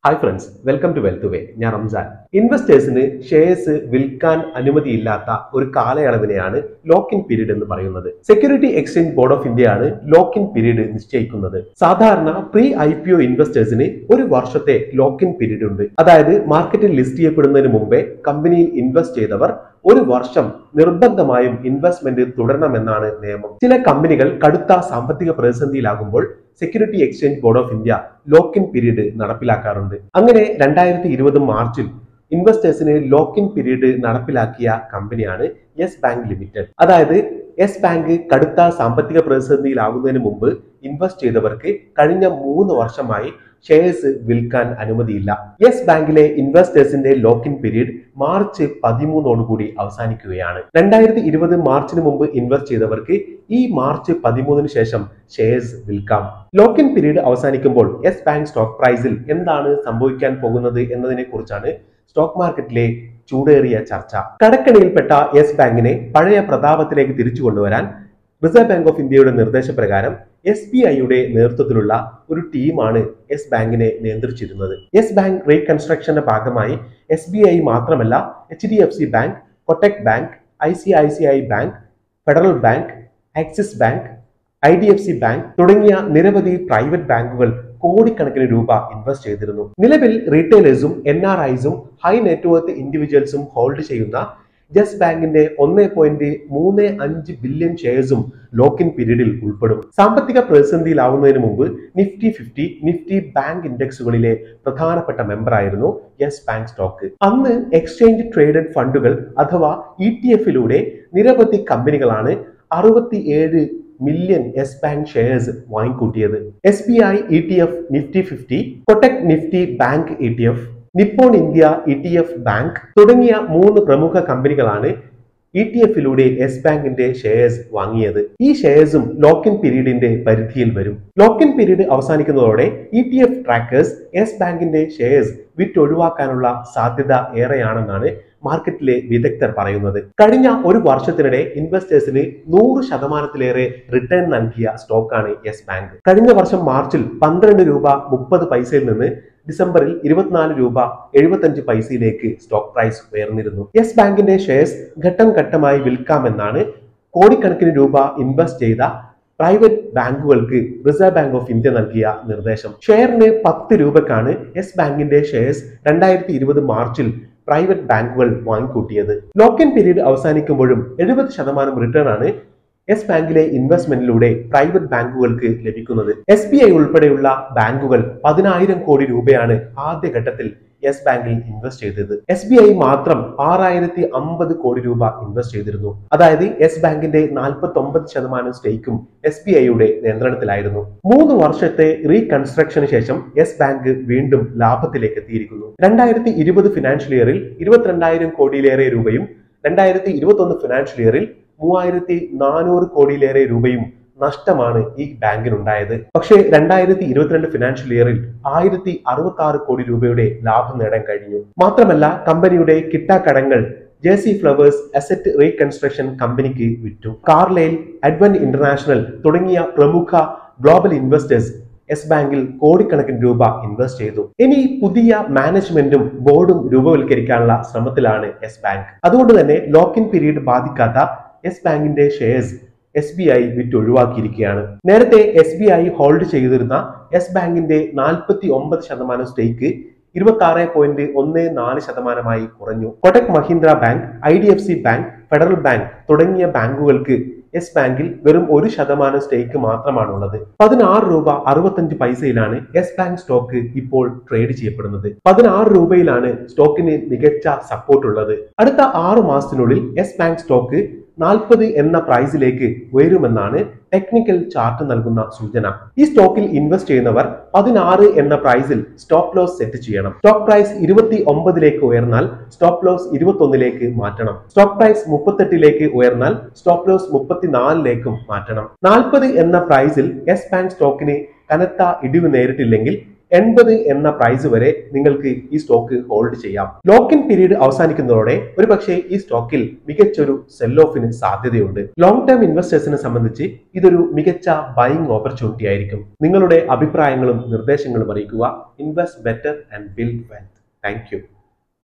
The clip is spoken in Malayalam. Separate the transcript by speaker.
Speaker 1: hi friends welcome to wealth way ഞാൻ റംസാൻ ഇൻവെസ്റ്റേഴ്സിന് ഷെയർസ് വിൽക്കാൻ അനുമതിയില്ലാത്ത ഒരു കാലയളവിനെയാണ് ലോക്ക് ഇൻ പീരീഡ് എന്ന് പറയുന്നത് സെക്യൂരിറ്റി എക്സ്ചേഞ്ച് ബോർഡ് ഓഫ് ഇന്ത്യയാണ് ലോക്ക് ഇൻ പീരീഡ് നിശ്ചയിക്കുന്നത് സാധാരണ പ്രീ ഐ പി ഒ ഇൻവെസ്റ്റേഴ്സിന് ഒരു വർഷത്തെ ലോക്ക് ഇൻ പീരീഡ് ഉണ്ട് അതായത് മാർക്കറ്റിൽ ലിസ്റ്റ് ചെയ്യപ്പെടുന്നതിന് മുമ്പേ കമ്പനിയിൽ ഇൻവെസ്റ്റ് ചെയ്തവർ ഒരു വർഷം നിർബന്ധമായും ഇൻവെസ്റ്റ്മെന്റ് തുടരണമെന്നാണ് നിയമം ചില കമ്പനികൾ കടുത്ത സാമ്പത്തിക പ്രതിസന്ധിയിലാകുമ്പോൾ security exchange board of India lock in period നടപ്പിലാക്കാറുണ്ട് അങ്ങനെ രണ്ടായിരത്തി ഇരുപത് മാർച്ചിൽ ഇൻവെസ്റ്റേഴ്സിന് ലോക്ക് ഇൻ പീരീഡ് നടപ്പിലാക്കിയ കമ്പനിയാണ് യെസ് ബാങ്ക് ലിമിറ്റഡ് അതായത് യെസ് ബാങ്ക് കടുത്ത സാമ്പത്തിക പ്രതിസന്ധിയിലാകുന്നതിന് മുമ്പ് ഇൻവെസ്റ്റ് ചെയ്തവർക്ക് കഴിഞ്ഞ മൂന്ന് വർഷമായി ഷെയർസ് വിൽക്കാൻ അനുമതിയില്ല യെസ് ബാങ്കിലെ ഇൻവെസ്റ്റേഴ്സിന്റെ ലോക്ക് ഇൻ പീരീഡ് മാർച്ച് പതിമൂന്നോടുകൂടി അവസാനിക്കുകയാണ് രണ്ടായിരത്തി ഇരുപത് മാർച്ചിന് മുമ്പ് ഇൻവെസ്റ്റ് ചെയ്തവർക്ക് ഈ മാർച്ച് പതിമൂന്നിന് ശേഷം ഷെയർസ് വിൽക്കാം ലോക്ക് ഇൻ പീരീഡ് അവസാനിക്കുമ്പോൾ യെസ് ബാങ്ക് സ്റ്റോക്ക് പ്രൈസിൽ എന്താണ് സംഭവിക്കാൻ പോകുന്നത് എന്നതിനെ കുറിച്ചാണ് സ്റ്റോക്ക് മാർക്കറ്റിലെ ചൂടേറിയ ചർച്ച കടക്കണിയിൽപ്പെട്ട യെസ് ബാങ്കിനെ പഴയ പ്രതാപത്തിലേക്ക് തിരിച്ചു കൊണ്ടുവരാൻ റിസർവ് ബാങ്ക് ഓഫ് ഇന്ത്യയുടെ നിർദ്ദേശപ്രകാരം എസ് ബി ഐയുടെ നേതൃത്വത്തിലുള്ള ഒരു ടീമാണ് യെസ് ബാങ്കിനെ നിയന്ത്രിച്ചിരുന്നത് യെസ് ബാങ്ക് റീകൺസ്ട്രക്ഷന്റെ ഭാഗമായി എസ് ബി ഐ മാത്രമല്ല H D F C bank Kotak bank I C I C I bank federal bank Axis bank I D F C bank തുടങ്ങിയ നിരവധി പ്രൈവറ്റ് ബാങ്കുകൾ കോടിക്കണക്കിന് രൂപ ഇൻവെസ്റ്റ് ചെയ്തിരുന്നു നിലവിൽ റീറ്റെയിലേഴ്സും എൻ ആർ ഐസും ഹൈ നെറ്റ്വർത്ത് ഇൻഡിവിജ്വൽസും ഹോൾഡ് ചെയ്യുന്ന ജസ് ബാങ്കിന്റെ ഒന്ന് പോയിന്റ് മൂന്ന് അഞ്ച് ബില്യൺ ഷെയർസും ലോക്ക് ഇൻ പീരീഡിൽ ഉൾപ്പെടും സാമ്പത്തിക പ്രതിസന്ധിയിലാവുന്നതിന് മുമ്പ് നിഫ്റ്റി ഫിഫ്റ്റി നിഫ്റ്റി ബാങ്ക് ഇൻഡെക്സുകളിലെ പ്രധാനപ്പെട്ട മെമ്പറായിരുന്നു യെസ് ബാങ്ക് സ്റ്റോക്ക് അന്ന് എക്സ്ചേഞ്ച് ട്രേഡഡ് ഫണ്ടുകൾ അഥവാ ഇ ടി എഫിലൂടെ നിരവധി കമ്പനികളാണ് അറുപത്തിയേഴ് മില്യൺ യെസ് ബാങ്ക് ഷെയർസ് വാങ്ങിക്കൂട്ടിയത് S B I E T F nifty fifty Kotak nifty bank E T F Nippon India E T F bank തുടങ്ങിയ മൂന്ന് പ്രമുഖ കമ്പനികളാണ് ഇ ടി എഫിലൂടെ യെസ് ബാങ്കിന്റെ ഷെയർസ് വാങ്ങിയത് ഈ ഷെയർസും ലോക്ക് ഇൻ പീരീഡിന്റെ പരിധിയിൽ വരും ലോക്ക് ഇൻ പീരീഡ് അവസാനിക്കുന്നതോടെ E T F trackers yes ബാങ്കിന്റെ ഷെയർസ് വിറ്റൊഴിവാക്കാനുള്ള സാധ്യത ഏറെയാണെന്നാണ് മാർക്കറ്റിലെ വിദഗ്ധർ പറയുന്നത് കഴിഞ്ഞ ഒരു വർഷത്തിനിടെ ഇൻവെസ്റ്റേഴ്സിന് നൂറ് ശതമാനത്തിലേറെ റിട്ടേൺ നൽകിയ സ്റ്റോക്കാണ് യെസ് ബാങ്ക് കഴിഞ്ഞ വർഷം മാർച്ചിൽ പന്ത്രണ്ട് രൂപ മുപ്പത് പൈസയിൽ നിന്ന് ഡിസംബറിൽ ഇരുപത്തിനാല് രൂപ എഴുപത്തഞ്ച് പൈസയിലേക്ക് സ്റ്റോക്ക് പ്രൈസ് ഉയർന്നിരുന്നു യെസ് ബാങ്കിന്റെ ഷെയർസ് ഘട്ടം ഘട്ടമായി വിൽക്കാമെന്നാണ് കോടിക്കണക്കിന് രൂപ ഇൻവെസ്റ്റ് ചെയ്ത പ്രൈവറ്റ് ബാങ്കുകൾക്ക് റിസർവ് ബാങ്ക് ഓഫ് ഇന്ത്യ നൽകിയ നിർദ്ദേശം ഷെയറിന് പത്ത് രൂപക്കാണ് യെസ് ബാങ്കിന്റെ ഷെയർസ് രണ്ടായിരത്തി ഇരുപത് മാർച്ചിൽ പ്രൈവറ്റ് ബാങ്കുകൾ വാങ്ങിക്കൂട്ടിയത് ലോക്ക് ഇൻ പീരീഡ് അവസാനിക്കുമ്പോഴും എഴുപത് ശതമാനം റിട്ടേൺ ആണ് യെസ് ബാങ്കിലെ ഇൻവെസ്റ്റ്മെന്റിലൂടെ പ്രൈവറ്റ് ബാങ്കുകൾക്ക് ലഭിക്കുന്നത് എസ് ബി ഐ ഉൾപ്പെടെയുള്ള ബാങ്കുകൾ പതിനായിരം കോടി രൂപയാണ് ആദ്യഘട്ടത്തിൽ യെസ് ബാങ്കിൽ ഇൻവെസ്റ്റ് ചെയ്തത് എസ് ബി ഐ മാത്രം ആറായിരത്തി അമ്പത് കോടി രൂപ ഇൻവെസ്റ്റ് ചെയ്തിരുന്നു അതായത് യെസ് ബാങ്കിന്റെ നാൽപ്പത്തി ഒമ്പത് ശതമാനം സ്റ്റേക്കും എസ് ബി ഐയുടെ നിയന്ത്രണത്തിലായിരുന്നു മൂന്ന് വർഷത്തെ റീകൺസ്ട്രക്ഷന് ശേഷം യെസ് ബാങ്ക് വീണ്ടും ലാഭത്തിലേക്ക് എത്തിയിരിക്കുന്നു രണ്ടായിരത്തി ഇരുപത് ഫിനാൻഷ്യൽ ഇയറിൽ ഇരുപത്തിരണ്ടായിരം കോടിയിലേറെ രൂപയും രണ്ടായിരത്തി ഇരുപത്തി ഒന്ന് ഫിനാൻഷ്യൽ ഇയറിൽ മൂവായിരത്തി നാനൂറ് കോടിയിലേറെ രൂപയും നഷ്ടമാണ് ഈ ബാങ്കിനുണ്ടായത് പക്ഷേ രണ്ടായിരത്തി ഇരുപത്തിരണ്ട് ഫിനാൻഷ്യൽ ഇയറിൽ ആയിരത്തി അറുപത്തി ആറ് കോടി രൂപയുടെ ലാഭം നേടാൻ കഴിഞ്ഞു മാത്രമല്ല കമ്പനിയുടെ കിട്ടാക്കടങ്ങൾ J C flowers asset reconstruction കമ്പനിക്ക് വിറ്റു കാർലൈൽ അഡ്വന്റ് ഇന്റർനാഷണൽ തുടങ്ങിയ പ്രമുഖ ഗ്ലോബൽ ഇൻവെസ്റ്റേഴ്സ് യെസ് ബാങ്കിൽ കോടിക്കണക്കിന് രൂപ ഇൻവെസ്റ്റ് ചെയ്തു ഇനി പുതിയ മാനേജ്മെന്റും ബോർഡും രൂപവൽക്കരിക്കാനുള്ള ശ്രമത്തിലാണ് യെസ് ബാങ്ക് അതുകൊണ്ട് തന്നെ ലോക്ക് ഇൻ പീരീഡ് ബാധിക്കാത്ത യെസ് ബാങ്കിന്റെ ഷെയർസ് എസ് ബി ഐ വിറ്റ് ഒഴിവാക്കിയിരിക്കുകയാണ് നേരത്തെ എസ് ബി ഐ ഹോൾഡ് ചെയ്തിരുന്ന യെസ് ബാങ്കിന്റെ നാൽപ്പത്തി ഒമ്പത് ശതമാനം സ്റ്റേക്ക് ഇരുപത്തി ആറ് പോയിന്റ് ഒന്ന് നാല് ശതമാനമായി കുറഞ്ഞു Kotak Mahindra bank I D F C bank federal bank തുടങ്ങിയ ബാങ്കുകൾക്ക് യെസ് ബാങ്കിൽ വെറും ഒരു ശതമാനം സ്റ്റേക്ക് മാത്രമാണുള്ളത് പതിനാറ് രൂപ അറുപത്തഞ്ച് പൈസയിലാണ് യെസ് ബാങ്ക് സ്റ്റോക്ക് ഇപ്പോൾ ട്രേഡ് ചെയ്യപ്പെടുന്നത് പതിനാറ് രൂപയിലാണ് സ്റ്റോക്കിന് മികച്ച സപ്പോർട്ട് ഉള്ളത് അടുത്ത ആറു മാസത്തിനുള്ളിൽ യെസ് ബാങ്ക് സ്റ്റോക്ക് നാൽപ്പത് എന്ന പ്രൈസിലേക്ക് ഉയരുമെന്നാണ് ടെക്നിക്കൽ ചാർട്ട് നൽകുന്ന സൂചന ഈ സ്റ്റോക്കിൽ ഇൻവെസ്റ്റ് ചെയ്യുന്നവർ പതിനാറ് എന്ന പ്രൈസിൽ സ്റ്റോപ്പ് ലോസ് സെറ്റ് ചെയ്യണം സ്റ്റോക്ക് പ്രൈസ് ഇരുപത്തി ഒമ്പതിലേക്ക് ഉയർന്നാൽ സ്റ്റോപ്പ് ലോസ് ഇരുപത്തി ഒന്നിലേക്ക് മാറ്റണം സ്റ്റോക്ക് പ്രൈസ് മുപ്പത്തെട്ടിലേക്ക് ഉയർന്നാൽ സ്റ്റോപ്പ് ലോസ് മുപ്പത്തിനാലിലേക്കും മാറ്റണം നാൽപ്പത് എന്ന പ്രൈസിൽ യെസ് ബാങ്ക് സ്റ്റോക്കിന് കനത്ത ഇടിവ് നേരിട്ടില്ലെങ്കിൽ എൺപത് എന്ന പ്രൈസ് വരെ നിങ്ങൾക്ക് ഈ സ്റ്റോക്ക് ഹോൾഡ് ചെയ്യാം ലോക്ക് ഇൻ പീരീഡ് അവസാനിക്കുന്നതോടെ ഒരു പക്ഷേ ഈ സ്റ്റോക്കിൽ മികച്ചൊരു സെൽ ഓഫിന് സാധ്യതയുണ്ട് ലോങ് ടേം ഇൻവെസ്റ്റേഴ്സിനെ സംബന്ധിച്ച് ഇതൊരു മികച്ച ബൈങ് ഓപ്പർച്യൂണിറ്റി ആയിരിക്കും നിങ്ങളുടെ അഭിപ്രായങ്ങളും നിർദ്ദേശങ്ങളും അറിയിക്കുക invest better and build wealth thank